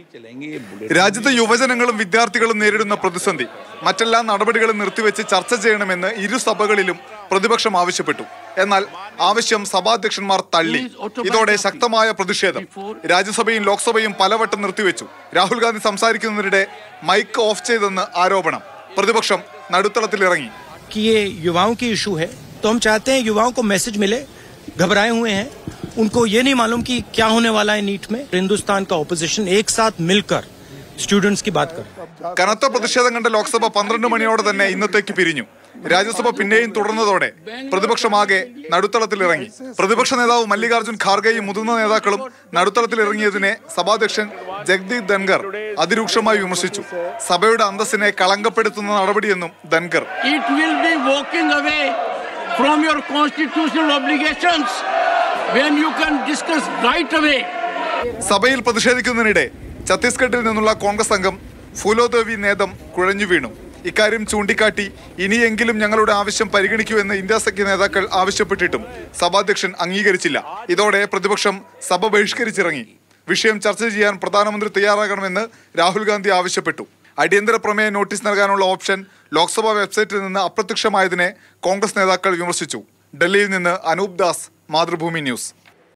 രാജ്യത്തെ യുവജനങ്ങളും വിദ്യാർത്ഥികളും നേരിടുന്ന പ്രതിസന്ധി മറ്റെല്ലാ നടപടികളും നിർത്തിവെച്ച് ചർച്ച ചെയ്യണമെന്ന് ഇരു സഭകളിലും പ്രതിപക്ഷം ആവശ്യപ്പെട്ടു എന്നാൽ ആവശ്യം സഭാധ്യക്ഷന്മാർ തള്ളി ഇതോടെ ശക്തമായ പ്രതിഷേധം രാജ്യസഭയും ലോക്സഭയും പലവട്ടം നിർത്തിവെച്ചു രാഹുൽ ഗാന്ധി സംസാരിക്കുന്നതിനിടെ മൈക്ക് ഓഫ് ചെയ്തെന്ന് ആരോപണം പ്രതിപക്ഷം നടുത്തളത്തിലിറങ്ങി कि ये युवाओं की इशू है तो हम चाहते हैं युवाओं को मैसेज मिले घबराए हुए हैं उनको ये नहीं मालूम कि क्या होने वाला है नीट में हिंदुस्तान का ऑपोजिशन एक साथ मिलकर स्टूडेंट्स की बात करे കനത്ത പ്രതിഷേധം കണ്ട ലോക്സഭ പന്ത്രണ്ട് മണിയോടെ തന്നെ ഇന്നത്തേക്ക് പിരിഞ്ഞു രാജ്യസഭ പിന്നെയും തുടർന്നതോടെ പ്രതിപക്ഷമാകെ നടുത്തളത്തിലിറങ്ങി പ്രതിപക്ഷ നേതാവ് മല്ലികാർജ്ജുൻ ഖാർഗെയും മുതിർന്ന നേതാക്കളും നടുത്തളത്തിലിറങ്ങിയതിനെ സഭാധ്യക്ഷൻ ജഗ്ദീപ് ധൻഖർ അതിരൂക്ഷമായി വിമർശിച്ചു സഭയുടെ അന്തസ്സിനെ കളങ്കപ്പെടുത്തുന്ന നടപടിയെന്നും Dhankhar it will be walking away from your constitutional obligations when you can discuss right away. സഭയിൽ പ്രതിഷേധിക്കുന്നതിനിടെ ഛത്തീസ്ഗഡിൽ നിന്നുള്ള കോൺഗ്രസ് അംഗം ഫുലോദേവി നേതം കുഴഞ്ഞു വീണു ഇക്കാര്യം ചൂണ്ടിക്കാട്ടി ഇനിയെങ്കിലും ഞങ്ങളുടെ ആവശ്യം പരിഗണിക്കൂ എന്ന് ഇന്ത്യ സഖ്യ നേതാക്കൾ ആവശ്യപ്പെട്ടിട്ടും സഭാധ്യക്ഷൻ അംഗീകരിച്ചില്ല ഇതോടെ പ്രതിപക്ഷം സഭ ബഹിഷ്കരിച്ചിറങ്ങി വിഷയം ചർച്ച ചെയ്യാൻ പ്രധാനമന്ത്രി തയ്യാറാകണമെന്ന് രാഹുൽ ഗാന്ധി ആവശ്യപ്പെട്ടു അടിയന്തര പ്രമേയ നോട്ടീസ് നൽകാനുള്ള ഓപ്ഷൻ ലോക്സഭാ വെബ്സൈറ്റിൽ നിന്ന് അപ്രത്യക്ഷമായതിനെ കോൺഗ്രസ് നേതാക്കൾ വിമർശിച്ചു ഡൽഹിയിൽ നിന്ന് അനൂപ് ദാസ് മാതൃഭൂമി ന്യൂസ്